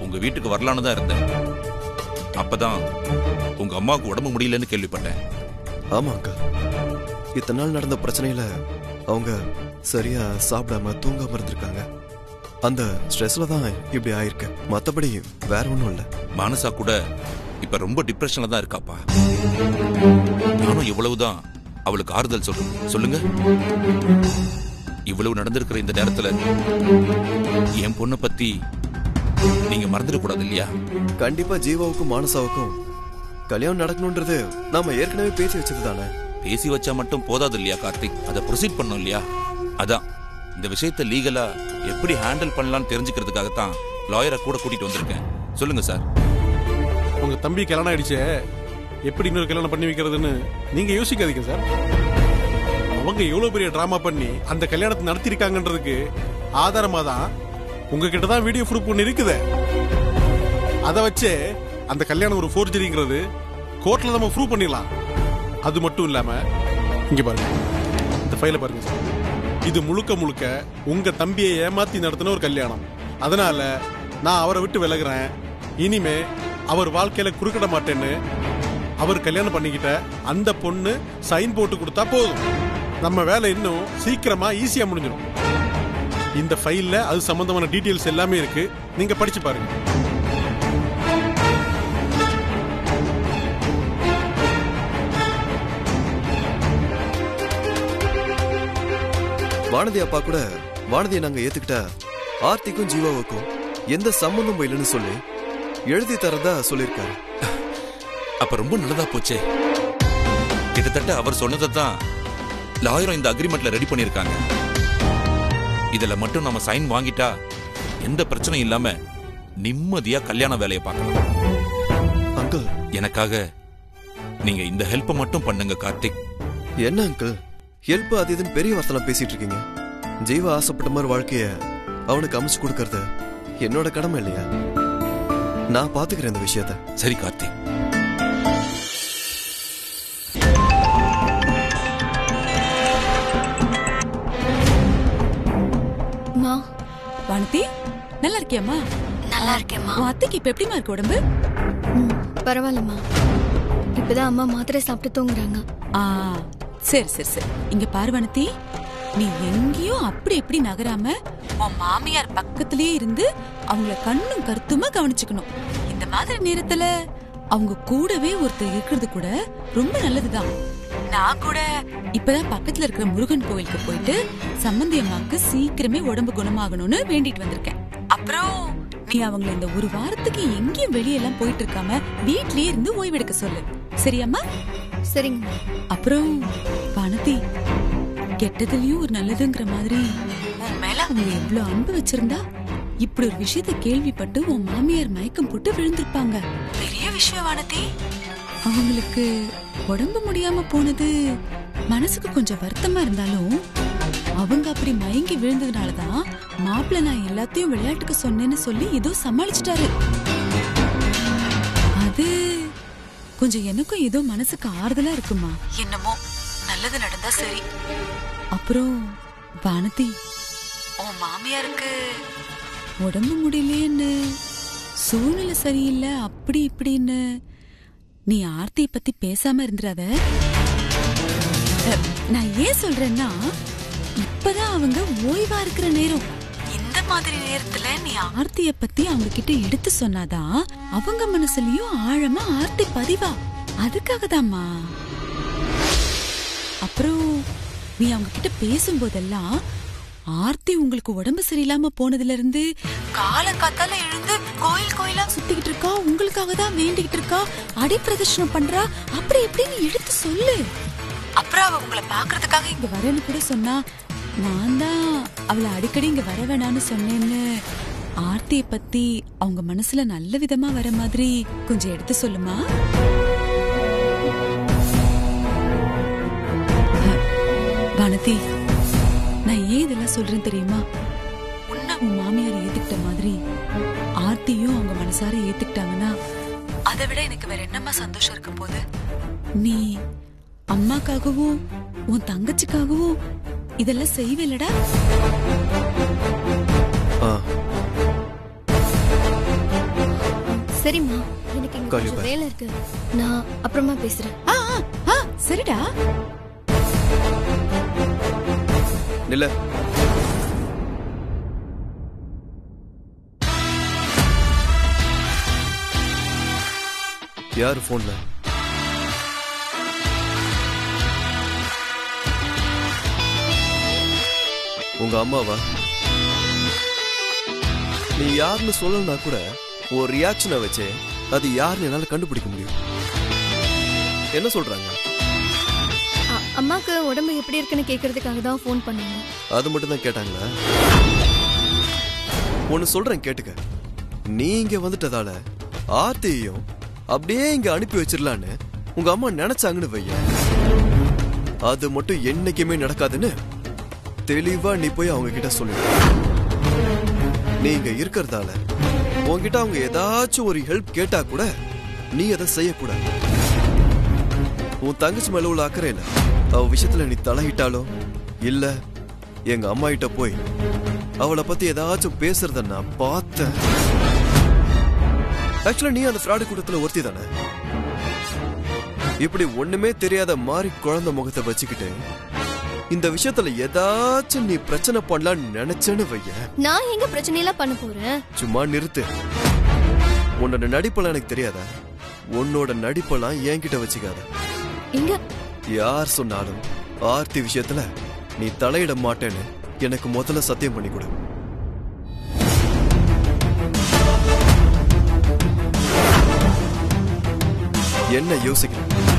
உங்க வீட்டுக்கு வரலான்னு தான் இருந்தேன் அப்பதான் உங்க அம்மாவுக்கு உடம்பு முடியலன்னு கேள்விப்பட்டேன் ஆமா அங்கிள் இத்தனை நாள் நடந்த பிரச்சனையில அவங்க சரியா சாப்பிடாம தூங்காம இருந்திருக்காங்க அந்த ஸ்ட்ரெஸ்ல தான் இப்படி ஆயிருக்கு மத்தபடி வேற ஒண்ணும் இல்ல மானசா கூட இப்ப ரொம்ப டிப்ரெஷன்ல தான் இருக்காப்பா நானும் இவ்வளவுதான் அவளுக்கு ஆறுதல் சொல்றேன் சொல்லுங்க இவ்வளவு நடந்திருக்கிற இந்த நேரத்துல என் பொண்ணை பத்தி நீங்க மறந்துடக்கூடாது இல்லையா கண்டிப்பா ஜீவாவுக்கும் மானசாவுக்கும் கல்யாணம் நடக்கணும்ன்றது நாம ஏற்கனவே பேசி வச்சது தானே பேசி வச்சா மட்டும் போதாது இல்லையா கார்த்திக் அதை ப்ரொசீட் பண்ணும் இல்லையா அதான் இந்த விஷயத்தை லீகலா எப்படி ஹேண்டில் பண்ணலாம்னு தெரிஞ்சுக்கிறதுக்காகத்தான் லாயரை கூட கூட்டிட்டு வந்திருக்கேன் சொல்லுங்க சார் உங்க தம்பி கல்யாணம் ஆயிடுச்சே எப்படி இன்னொரு கல்யாணம் பண்ணி வைக்கிறதுன்னு நீங்க யோசிக்காதீங்க சார் அவங்க எவ்வளவு பெரிய டிராமா பண்ணி அந்த கல்யாணத்தை நடத்திருக்காங்கன்றதுக்கு ஆதாரமா தான் உங்ககிட்ட தான் வீடியோ ப்ரூஃப் ஒன்று இருக்குது அதை வச்சே அந்த கல்யாணம் ஒரு ஃபோர்ஜரிங்கிறது கோர்ட்ல நம்ம ப்ரூவ் பண்ணிடலாம் அது மட்டும் இல்லாம இங்க பாருங்க இந்த ஃபைலை பாருங்க சார் இது முழுக்க முழுக்க உங்க தம்பியை ஏமாத்தி நடத்தின ஒரு கல்யாணம் அதனால நான் அவரை விட்டு விலகுறேன் இனிமே அவர் வாழ்க்கையில குறுக்கிட மாட்டேன்னு அவர் கல்யாணம் பண்ணிக்கிட்ட அந்த பொண்ணு சைன் போட்டு கொடுத்தா போதும் நம்ம வேலை இன்னும் சீக்கிரமா ஈஸியா முடிஞ்சிடும் இந்த ஃபைல்ல அது சம்பந்தமான டீடைல்ஸ் எல்லாமே இருக்கு நீங்க படிச்சு பாருங்க வானதி அப்பா கூட வானதியை நாங்க ஏத்துக்கிட்டா ஆர்த்திக்கும் ஜீவாவுக்கும் எந்த சம்பந்தமும் இல்லைன்னு சொல்லி எழுதி தரதா சொல்லியிருக்காரு அப்ப ரொம்ப நல்லதா போச்சே கிட்டத்தட்ட அவர் சொன்னதை தான் லாயரும் இந்த அக்ரிமெண்ட்ல ரெடி பண்ணிருக்காங்க இதுல மட்டும் நம்ம சைன் வாங்கிட்டா எந்த பிரச்சனையும் இல்லாம நிம்மதியா கல்யாண வேலையை பார்க்கலாம் அங்கிள் எனக்காக நீங்க இந்த ஹெல்ப்பை மட்டும் பண்ணுங்க கார்த்திக் என்ன அங்கிள் ஹெல்ப் அது இதுன்னு பெரிய வார்த்தைலாம் பேசிட்டு இருக்கீங்க ஜீவா ஆசைப்பட்ட மாதிரி வாழ்க்கைய அவனுக்கு அமைச்சு கொடுக்கறது என்னோட கடமை இல்லையா நான் பாத்துக்கிறேன் இந்த விஷயத்த சரி கார்த்திக் மா வானதி நல்லா இருக்கியாம்மா நல்லா இருக்கேம்மா உன் அத்தைக்கு இப்ப எப்படிமா இருக்கு உடம்பு ம், பரவாயில்லம்மா இப்பதான் அம்மா மாத்திரை சாப்பிட்டு தூங்குறாங்க ஆ சரி சரி சரி இங்க பாரு வானதி நீ எங்கேயும் அப்படி இப்படி நகராம உன் மாமியார் பக்கத்திலேயே இருந்து அவங்கள கண்ணும் கருத்துமா கவனிச்சுக்கணும் இந்த மாதிரி நேரத்துல அவங்க கூடவே ஒருத்தர் இருக்கிறது கூட ரொம்ப நல்லதுதான் நான் கூட இப்பதான் பக்கத்துல இருக்கிற முருகன் கோயிலுக்கு போயிட்டு சம்பந்தி அம்மாக்கு சீக்கிரமே உடம்பு குணமாகணும்னு வேண்டிட்டு வந்திருக்கேன் அப்புறம் நீ அவங்கள இந்த ஒரு வாரத்துக்கு எங்கேயும் வெளியெல்லாம் போயிட்டு இருக்காம வீட்லயே இருந்து ஓய்வெடுக்க சொல்லு சரியாம்மா சரிங்கம்மா அப்புறம் வானதி கெட்டதுலயும் ஒரு நல்லதுங்கிற மாதிரி உன் மேல அவங்க எவ்வளவு அன்பு வச்சிருந்தா இப்படி ஒரு விஷயத்த கேள்விப்பட்டு உன் மாமியார் மயக்கம் போட்டு விழுந்திருப்பாங்க பெரிய விஷயம் வானதி அவங்களுக்கு உடம்பு முடியாம போனது மனசுக்கு கொஞ்சம் வருத்தமா இருந்தாலும் அவங்க அப்படி மயங்கி விழுந்ததுனாலதான் மாப்பிள்ள நான் எல்லாத்தையும் விளையாட்டுக்கு சொன்னேன்னு சொல்லி ஏதோ சமாளிச்சிட்டாரு அது கொஞ்சம் எனக்கும் ஏதோ மனசுக்கு ஆறுதலா இருக்குமா என்னமோ நல்லது நடந்தா சரி அப்புறம் வானதி உன் மாமியாருக்கு உடம்பு முடியலையேன்னு சூழ்நிலை சரியில்லை அப்படி இப்படின்னு நீ ஆர்த்தியை பத்தி பேசாம இருந்துடாத அஹ், நான் ஏன் சொல்றேன்னா இப்பதான் அவங்க ஓய்வா இருக்கிற நேரம் இந்த மாதிரி நேரத்துல நீ ஆர்த்திய பத்தி அவங்க கிட்ட எடுத்து சொன்னாதான் அவங்க மனசுலயும் ஆழமா ஆர்த்தி பதிவா அதுக்காக அப்புறம் நீ அவங்க கிட்ட பேசும்போதெல்லாம் ஆர்த்தி உங்களுக்கு உடம்பு சரியில்லாம போனதுல இருந்து காலங்காத்தால எழுந்து கோயில் கோயிலா சுத்திக்கிட்டு இருக்கா உங்களுக்காக தான் வேண்டிக்கிட்டு இருக்கா அடி பிரதர்ஷனம் பண்றா அப்படி எப்படின்னு எடுத்து சொல்லு அப்புறம் அவ உங்களை பாக்குறதுக்காக இங்க வரேன்னு கூட சொன்னா நான் தான் அவளை அடிக்கடி இங்க வர வேணாம்னு சொன்னேன்னு ஆர்த்திய பத்தி அவங்க மனசுல நல்ல விதமா வர மாதிரி கொஞ்சம் எடுத்து சொல்லுமா வானதி நான் ஏன் இதெல்லாம் சொல்றேன் தெரியுமா உன்னை உன் மாமியார் ஏத்துக்கிட்ட மாதிரி ஆர்த்தியும் அவங்க மனசார ஏத்துக்கிட்டாங்கன்னா அதை விட எனக்கு வேற என்னம்மா சந்தோஷம் இருக்க போகுது நீ அம்மாக்காகவும் உன் தங்கச்சிக்காகவும் இதெல்லாம் செய்வேலடா ஆ சரிம்மா எனக்கு இங்க Call you கொஞ்சம் back. வேலை இருக்கு நான் அப்புறமா பேசுறேன் ஆ ஆ, ஆ சரிடா நில்ல யார் போன்ல உங்க அம்மாவா நீ யாருன்னு சொல்லலனா கூட ஒரு ரியாக்ஷனை வச்சு அது யாருன்னு என்னால கண்டுபிடிக்க முடியும் என்ன சொல்றாங்க அ- அம்மாக்கு உடம்பு எப்படி இருக்குன்னு கேக்குறதுக்காக தான் ஃபோன் பண்ணாங்க அது மட்டும் தான் கேட்டாங்களா ஒன்னு சொல்றேன் கேட்டுக்க நீ இங்க வந்துட்டதால ஆர்த்தியையும் அப்படியே இங்க அனுப்பி வச்சிடலான்னு உங்க அம்மா நினைச்சாங்கன்னு வைய அது மட்டும் என்னைக்குமே நடக்காதுன்னு தெளிவா நீ போய் அவங்க கிட்ட சொல்லு நீ இங்க இருக்கிறதால உன்கிட்ட அவங்க ஏதாச்சும் ஒரு ஹெல்ப் கேட்டா கூட நீ அதை செய்யக்கூடாது உன் தங்கச்சி மேல உள்ள அக்கறை இல்ல அவ விஷயத்துல நீ தலையிட்டாலோ இல்ல எங்க அம்மா கிட்ட போய் அவளை பத்தி ஏதாச்சும் பேசுறத நான் பார்த்தேன் ஆக்சுவலா நீ அந்த ஃப்ராடு கூட்டத்துல ஒருத்தி தானே இப்படி ஒண்ணுமே தெரியாத மாதிரி குழந்தை முகத்தை வச்சுக்கிட்டு இந்த விஷயத்துல ஏதாச்சும் நீ பிரச்சனை பண்ணலாம்னு நினைச்சேன்னு வைய நான் எங்க பிரச்சனையெல்லாம் பண்ண போறேன் சும்மா நிறுத்து உன்னோட நடிப்பெல்லாம் எனக்கு தெரியாதா உன்னோட நடிப்பெல்லாம் என்கிட்ட வச்சுக்காத எங்க யார் சொன்னாலும் ஆர்த்தி விஷயத்துல நீ தலையிட மாட்டேன்னு எனக்கு முதல்ல சத்தியம் பண்ணி கொடு என்ன யோசிக்கிற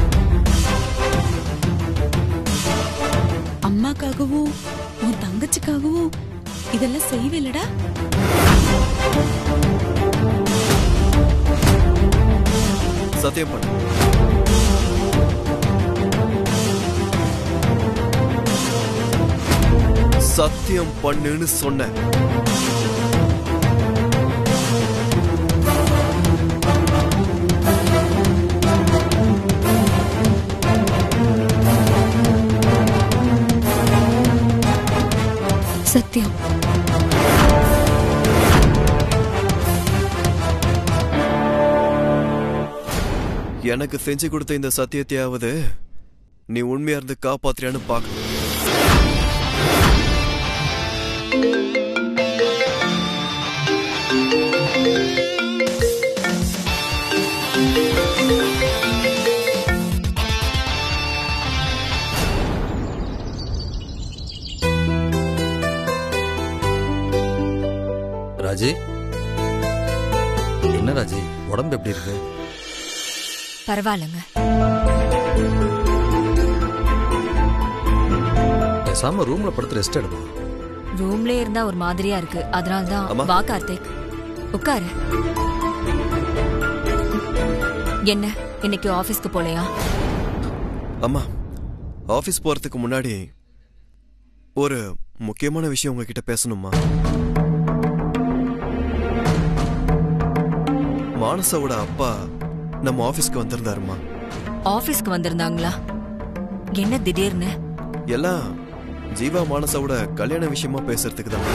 அம்மாக்காகவும் உன் தங்கச்சிக்காகவும் இதெல்லாம் செய்வேலடா சத்தியம் பண்ணு சத்தியம் பண்ணுன்னு சொன்னேன் சத்தியம் எனக்கு செஞ்சு கொடுத்த இந்த சத்தியத்தையாவது நீ உண்மையா இருந்து காப்பாத்துறியான்னு பார்க்கணும் ராஜி என்ன ராஜி உடம்பு எப்படி இருக்கு பரவாயில்லைங்க பேசாம ரூம்ல படுத்து ரெஸ்ட் எடுமா ரூம்ல இருந்தா ஒரு மாதிரியா இருக்கு அதனால தான் அம்மா. வா கார்த்திக் உட்காரு என்ன இன்னைக்கு ஆபீஸ்க்கு போலையா அம்மா ஆபீஸ் போறதுக்கு முன்னாடி ஒரு முக்கியமான விஷயம் உங்ககிட்ட பேசணுமா மானசாவோட அப்பா நம்ம ஆபீஸ்க்கு வந்திருந்தாருமா ஆபீஸ்க்கு வந்திருந்தாங்களா என்ன திடீர்னு எல்லாம் ஜீவா மானசாவோட கல்யாண விஷயமா பேசுறதுக்கு தான்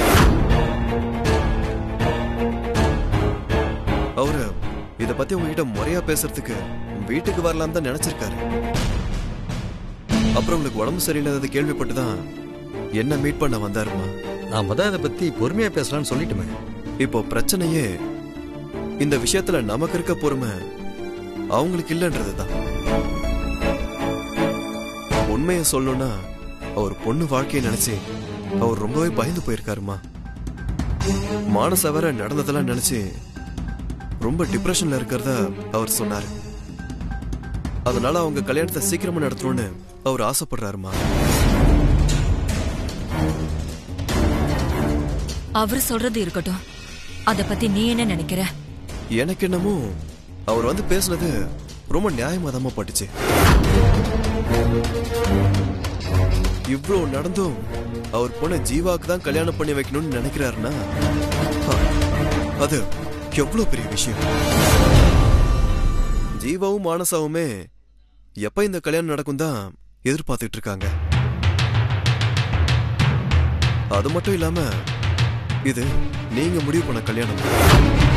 அவரு இத பத்தி உங்ககிட்ட முறையா பேசுறதுக்கு வீட்டுக்கு வரலாம் தான் நினைச்சிருக்காரு அப்புறம் உங்களுக்கு உடம்பு சரியில்லாதது கேள்விப்பட்டு தான் என்ன மீட் பண்ண வந்தாருமா நான் முத இதை பத்தி பொறுமையா பேசலாம்னு சொல்லிட்டுமே இப்போ பிரச்சனையே இந்த விஷயத்துல நமக்கு இருக்க பொறுமை அவங்களுக்கு இல்லைன்றதுதான் உண்மையை சொல்லணும்னா அவர் பொண்ணு வாழ்க்கையை நினைச்சு அவர் ரொம்பவே பயந்து போயிருக்காருமா மானச வர நடந்ததெல்லாம் நினைச்சு ரொம்ப டிப்ரெஷன்ல இருக்கிறதா அவர் சொன்னாரு அதனால அவங்க கல்யாணத்தை சீக்கிரமா நடத்தணும்னு அவர் ஆசைப்படுறாருமா அவர் சொல்றது இருக்கட்டும் அத பத்தி நீ என்ன நினைக்கிற எனக்கு என்னமோ அவர் வந்து பேசுனது ரொம்ப நியாயமாதாம பட்டுச்சு இவ்ளோ நடந்தும் அவர் பொண்ண ஜீவாக்கு தான் கல்யாணம் பண்ணி வைக்கணும்னு நினைக்கிறாருன்னா ஹ, அது எவ்வளவு பெரிய விஷயம் ஜீவாவும் மானசாவுமே எப்ப இந்த கல்யாணம் நடக்கும் தான் எதிர்பார்த்துட்டு இருக்காங்க அது மட்டும் இல்லாம இது நீங்க முடிவு பண்ண கல்யாணம்